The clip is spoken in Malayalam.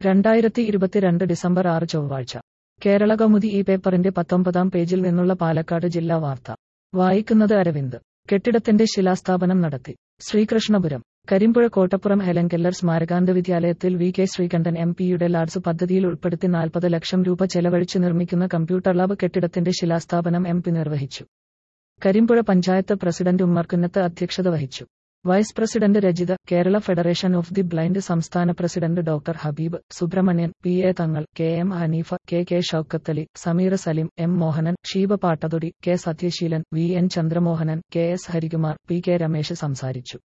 രണ്ടായിരത്തി ഇരുപത്തിരണ്ട് ഡിസംബർ ആറ് ചൊവ്വാഴ്ച കേരള കൗമുദി ഈ പേപ്പറിന്റെ പത്തൊമ്പതാം പേജിൽ നിന്നുള്ള പാലക്കാട് ജില്ലാ വാർത്ത വായിക്കുന്നത് അരവിന്ദ് കെട്ടിടത്തിന്റെ ശിലാസ്ഥാപനം നടത്തി ശ്രീകൃഷ്ണപുരം കരിമ്പുഴ കോട്ടപ്പുറം ഹെലൻ കെല്ലർ സ്മാരകാന്ത വിദ്യാലയത്തിൽ വി കെ ശ്രീകണ്ഠൻ എം പിയുടെ ലാഡ്സ് പദ്ധതിയിൽ ഉൾപ്പെടുത്തി നാൽപ്പത് ലക്ഷം രൂപ ചെലവഴിച്ച് നിർമ്മിക്കുന്ന കമ്പ്യൂട്ടർ ലാബ് കെട്ടിടത്തിന്റെ ശിലാസ്ഥാപനം എം പി നിർവഹിച്ചു കരിമ്പുഴ പഞ്ചായത്ത് പ്രസിഡന്റ് ഉമ്മർകുന്നത്ത് അധ്യക്ഷത വഹിച്ചു vice president Rajitha Kerala federation of the blind സംസ്ഥാന president doctor Habeeb Subrahmanian P A Thangal K M Haneefa K K Shoukathali Sameer Salim M Mohanan Sheeba Pattathodi K Sathyaseelan V N Chandramohanan K S Harikumar P K Ramesh സംസാരിച്ചു